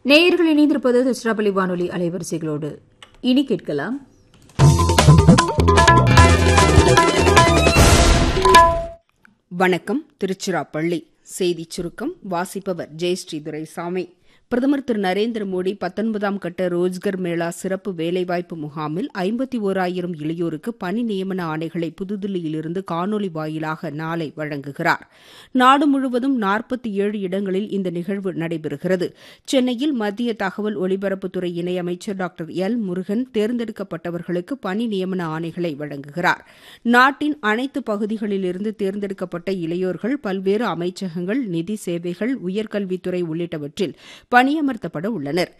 நேயர்கள் இணைந்திருப்பது திருச்சிராப்பள்ளி வானொலி அலைவரிசைகளோடு இனி கேட்கலாம் வணக்கம் திருச்சிராப்பள்ளி செய்திச் சுருக்கம் வாசிப்பவர் ஜெயஸ்ரீ துரைசாமி பிரதமர் திரு நரேந்திர மோடி பத்தொன்பதாம் கட்ட ரோஜ்கர் மேளா சிறப்பு வேலைவாய்ப்பு முகாமில் ஐம்பத்தி ஓராயிரம் இளையோருக்கு பணி நியமன ஆணைகளை புதுதில்லியிலிருந்து காணொலி வாயிலாக நாளை வழங்குகிறார் நாடு முழுவதும் நாற்பத்தி ஏழு இடங்களில் இந்த நிகழ்வு நடைபெறுகிறது சென்னையில் மத்திய தகவல் ஒலிபரப்புத்துறை இணையமைச்சர் டாக்டர் எல் முருகன் தேர்ந்தெடுக்கப்பட்டவர்களுக்கு பணி நியமன ஆணைகளை வழங்குகிறார் நாட்டின் அனைத்து பகுதிகளிலிருந்து தேர்ந்தெடுக்கப்பட்ட இளையோர்கள் பல்வேறு அமைச்சகங்கள் நிதி சேவைகள் உயர்கல்வித்துறை உள்ளிட்டவற்றில் பணியமர்த்தப்பட உள்ளனர்